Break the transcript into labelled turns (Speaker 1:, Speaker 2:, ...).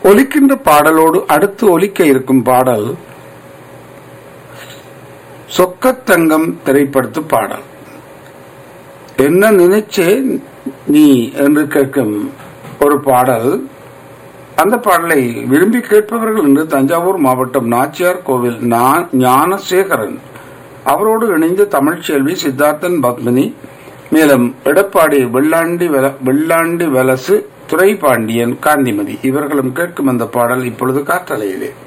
Speaker 1: ஒலிக்கின்ற பாடலோடு அடுத்து ஒலிக்க இருக்கும் பாடல் சொக்கத்தங்கம் திரைப்படத்து பாடல் என்ன நினைச்சே நீ என்று கேட்கும் ஒரு பாடல் அந்த பாடலை விரும்பி கேட்பவர்கள் என்று தஞ்சாவூர் மாவட்டம் நாச்சியார் கோவில் நா- ஞானசேகரன் அவரோடு இணைந்து தமிழ்ச்செல்வி சித்தார்த்தன் பத்மினி மேலும் எடப்பாடி வெள்ளாண்டி வெல- வெள்ளாண்டி வலசு துரைபாண்டியன் காந்திமதி இவர்களும் கேட்கும் அந்த பாடல் இப்பொழுது காற்றலையிலே